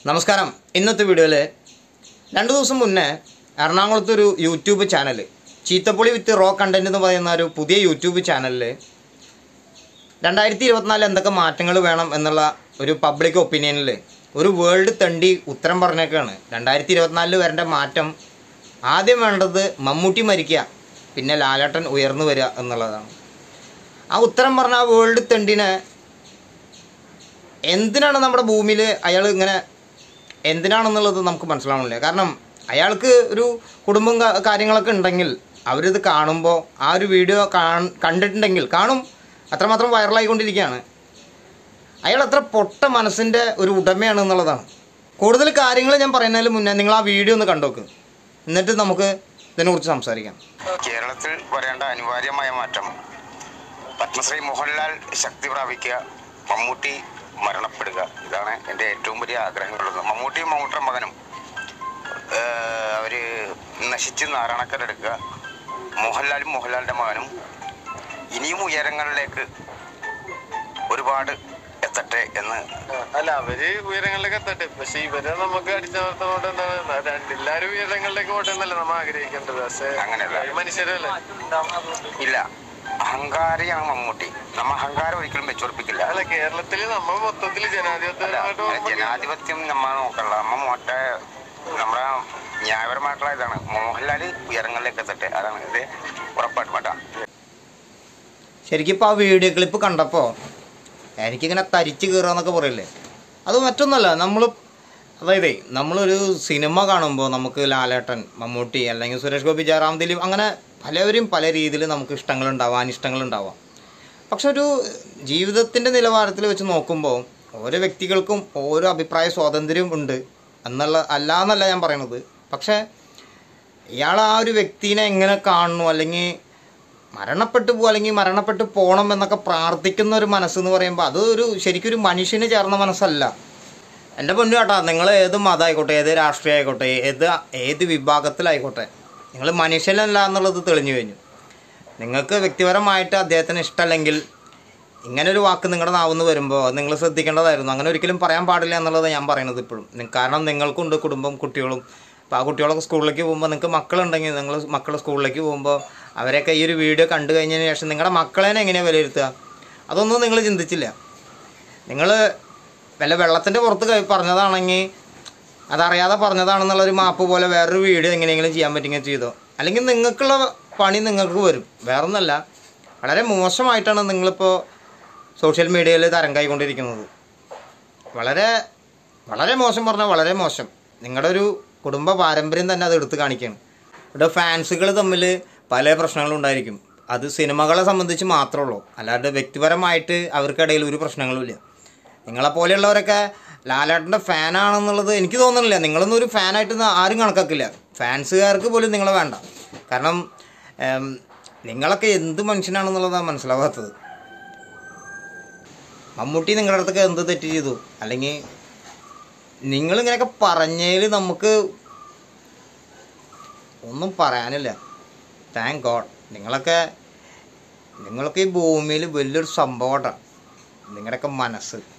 നമസ്കാരം ഇന്നത്തെ വീഡിയോയിൽ രണ്ട് ദിവസം മുന്നേ എറണാകുളത്ത് ഒരു യൂട്യൂബ് ചാനൽ ചീത്തപ്പൊളി വിത്ത് റോ കണ്ടന്റ് എന്ന് പറയുന്ന ഒരു പുതിയ യൂട്യൂബ് ചാനലിൽ രണ്ടായിരത്തി ഇരുപത്തിനാലിൽ എന്തൊക്കെ മാറ്റങ്ങൾ വേണം എന്നുള്ള ഒരു പബ്ലിക് ഒപ്പീനിയനിൽ ഒരു വേൾഡ് തണ്ടി ഉത്തരം പറഞ്ഞേക്കാണ് രണ്ടായിരത്തി ഇരുപത്തിനാലിൽ വരേണ്ട മാറ്റം ആദ്യം വേണ്ടത് മമ്മൂട്ടി മരിക്കുക പിന്നെ ലാലേട്ടൻ ഉയർന്നു വരിക എന്നുള്ളതാണ് ആ ഉത്തരം പറഞ്ഞ ആ വേൾഡ് തണ്ടിനെ എന്തിനാണ് നമ്മുടെ ഭൂമിയിൽ അയാൾ ഇങ്ങനെ എന്തിനാണെന്നുള്ളത് നമുക്ക് മനസ്സിലാവണില്ല കാരണം അയാൾക്ക് ഒരു കുടുംബം കാ- കാര്യങ്ങളൊക്കെ ഉണ്ടെങ്കിൽ അവരിത് കാണുമ്പോൾ ആ ഒരു വീഡിയോ കാൺ കണ്ടിട്ടുണ്ടെങ്കിൽ കാണും അത്രമാത്രം വൈറലായിക്കൊണ്ടിരിക്കുകയാണ് അയാൾ അത്ര പൊട്ട മനസ്സിൻ്റെ ഒരു ഉടമയാണ് എന്നുള്ളതാണ് കൂടുതൽ കാര്യങ്ങൾ ഞാൻ പറയുന്നതിന് മുന്നേ നിങ്ങൾ ആ വീഡിയോ ഒന്ന് കണ്ടോക്ക് എന്നിട്ട് നമുക്ക് ഇതിനെക്കുറിച്ച് സംസാരിക്കാം കേരളത്തിൽ വരേണ്ട അനിവാര്യമായ മാറ്റം പത്മശ്രീ മോഹൻലാൽ ശക്തി പ്രാപിക്കുക മമ്മൂട്ടി മരണപ്പെടുക ഇതാണ് എൻ്റെ ഏറ്റവും വലിയ ആഗ്രഹങ്ങളുള്ളത് മമ്മൂട്ടിയും മമ്മൂട്ടിയുടെ മകനും ഏഹ്, അവര് നശിച്ച് നാരായണക്കരെടുക്കുക മോഹൻലാലും മോഹൻലാലിൻ്റെ മകനും ഇനിയും ഉയരങ്ങളിലേക്ക് ഒരുപാട് എത്തട്ടെ എന്ന് അല്ല അവര് ഉയരങ്ങളിലേക്ക് എത്തട്ടെ പക്ഷെ ഇവരെ നമുക്ക് അടിച്ചമർത്തുന്നോണ്ട് എന്താണ് രണ്ട് എല്ലാരും ഉയരങ്ങളിലേക്ക് പോട്ടെന്നല്ലേ നമ്മൾ ആഗ്രഹിക്കേണ്ടത് പക്ഷെ അങ്ങനെയല്ല. അവര് മനുഷ്യരല്ലേ ഇല്ല അഹങ്കാരിയാണ് മമ്മൂട്ടി നമ്മ അഹങ്കാരം ഒരിക്കലും വെച്ചുറപ്പിക്കില്ല അല്ല കേരളത്തില് നമ്മ മൊത്തത്തിൽ അല്ല ജനാധിപത്യമായിട്ട് അത് നോക്കുമ്പോ ജനാധിപത്യം നമ്മ നോക്കണ്ട നമ്മ മൊട്ടെ നമ്മുടെ ന്യായപരമായിട്ടുള്ള ഇതാണ് മോഹൻലാല് ഉയരങ്ങളിലേക്ക് എത്തട്ടെ അതാണ് ഇത് ഉറപ്പായിട്ടും വേണ്ട ശരിക്കും ഇപ്പോൾ ആ വീഡിയോ ക്ലിപ്പ് കണ്ടപ്പോൾ എനിക്കിങ്ങനെ തരിച്ച് കയറുക പറയില്ലേ അത് മറ്റൊന്നല്ല നമ്മൾ അതായത് നമ്മളൊരു സിനിമ കാണുമ്പോൾ നമുക്ക് ലാലേട്ടൻ മമ്മൂട്ടി അല്ലെങ്കിൽ സുരേഷ് ഗോപി ജയറാം ദിലീപ് അങ്ങനെ പലവരും പല രീതിയിൽ നമുക്ക് ഇഷ്ടങ്ങളുണ്ടാവാം അനിഷ്ടങ്ങളുണ്ടാവാം പക്ഷെ ഒരു ജീവിതത്തിൻ്റെ നിലവാരത്തിൽ വെച്ച് നോക്കുമ്പോൾ ഓരോ വ്യക്തികൾക്കും ഓരോ അഭിപ്രായ സ്വാതന്ത്ര്യം ഉണ്ട് എന്നുള്ള അല്ല എന്നല്ല ഞാൻ പറയണത് പക്ഷേ ഇയാൾ ആ ഒരു വ്യക്തിനെ എങ്ങനെ കാണുന്നു അല്ലെങ്കിൽ മരണപ്പെട്ടു പോകും അല്ലെങ്കിൽ മരണപ്പെട്ടു പോകണം എന്നൊക്കെ പ്രാർത്ഥിക്കുന്ന ഒരു മനസ്സെന്ന് പറയുമ്പോൾ അത് ഒരു ശരിക്കും ഒരു മനുഷ്യന് ചേർന്ന മനസ്സല്ല എൻ്റെ പൊന്നു കേട്ടാ നിങ്ങൾ ഏത് മതമായിക്കോട്ടെ ഏത് രാഷ്ട്രീയം ആയിക്കോട്ടെ ഏത് ഏത് വിഭാഗത്തിലായിക്കോട്ടെ നിങ്ങൾ മനുഷ്യനല്ല എന്നുള്ളത് തെളിഞ്ഞു കഴിഞ്ഞു നിങ്ങൾക്ക് വ്യക്തിപരമായിട്ട് അദ്ദേഹത്തിന് ഇഷ്ടമല്ലെങ്കിൽ ഇങ്ങനെ ഒരു വാക്ക് നിങ്ങളുടെ നാവെന്ന് വരുമ്പോൾ നിങ്ങൾ ശ്രദ്ധിക്കേണ്ടതായിരുന്നു അങ്ങനെ ഒരിക്കലും പറയാൻ പാടില്ല എന്നുള്ളത് ഞാൻ പറയുന്നത് ഇപ്പോഴും നി- കാരണം നിങ്ങൾക്കുണ്ട് കുടുംബം കുട്ടികളും അപ്പോൾ ആ കുട്ടികളൊക്കെ സ്കൂളിലേക്ക് പോകുമ്പോൾ നിങ്ങൾക്ക് മക്കളുണ്ടെങ്കിൽ നിങ്ങൾ മക്കൾ സ്കൂളിലേക്ക് പോകുമ്പോൾ അവരെയൊക്കെ ഈ ഒരു വീഡിയോ കണ്ടു കഴിഞ്ഞതിന് ശേഷം നിങ്ങളുടെ മക്കളെ എങ്ങനെയാണ് വിലയിരുത്തുക അതൊന്നും നിങ്ങൾ ചിന്തിച്ചില്ല നിങ്ങൾ വല്ല വെള്ളത്തിൻ്റെ പുറത്ത് കൈ പറഞ്ഞതാണെങ്കിൽ അതറിയാതെ പറഞ്ഞതാണെന്നുള്ളൊരു മാപ്പ് പോലെ വേറൊരു വീഡിയോ എങ്ങനെയെങ്കിലും ചെയ്യാൻ പറ്റുമെങ്കിൽ ചെയ്തോ അല്ലെങ്കിൽ നിങ്ങൾക്കുള്ള പണി നിങ്ങൾക്ക് വരും വേറൊന്നല്ല വളരെ മോശമായിട്ടാണ് നിങ്ങളിപ്പോൾ സോഷ്യൽ മീഡിയയിൽ തരംഗായിക്കൊണ്ടിരിക്കുന്നത് വളരെ വളരെ മോശം പറഞ്ഞാൽ വളരെ മോശം നിങ്ങളുടെ ഒരു കുടുംബ പാരമ്പര്യം തന്നെ അത് എടുത്ത് കാണിക്കുകയാണ് ഇവിടെ ഫാൻസുകൾ തമ്മിൽ പല പ്രശ്നങ്ങളും ഉണ്ടായിരിക്കും അത് സിനിമകളെ സംബന്ധിച്ച് മാത്രമേ ഉള്ളൂ അല്ലാണ്ട് വ്യക്തിപരമായിട്ട് അവർക്കിടയിൽ ഒരു പ്രശ്നങ്ങളുമില്ല നിങ്ങളെപ്പോലെയുള്ളവരൊക്കെ ലാലേട്ടൻ്റെ ഫാനാണെന്നുള്ളത് എനിക്ക് തോന്നുന്നില്ല നിങ്ങളൊന്നും ഒരു ഫാനായിട്ട് ആരും കണക്കാക്കില്ല ഫാൻസുകാർക്ക് പോലും നിങ്ങളെ വേണ്ട കാരണം ഏം, നിങ്ങളൊക്കെ എന്ത് മനുഷ്യനാണെന്നുള്ളതാണ് മനസ്സിലാവാത്തത് മമ്മൂട്ടി നിങ്ങളുടെ അടുത്തൊക്കെ എന്ത് തെറ്റ് ചെയ്തു അല്ലെങ്കിൽ നിങ്ങളിങ്ങനെയൊക്കെ പറഞ്ഞതിൽ നമുക്ക് ഒന്നും പറയാനില്ല താങ്ക് ഗോഡ് നിങ്ങളൊക്കെ നിങ്ങളൊക്കെ ഈ ഭൂമിയിൽ വലിയൊരു സംഭവമാണ് നിങ്ങളുടെയൊക്കെ മനസ്സ്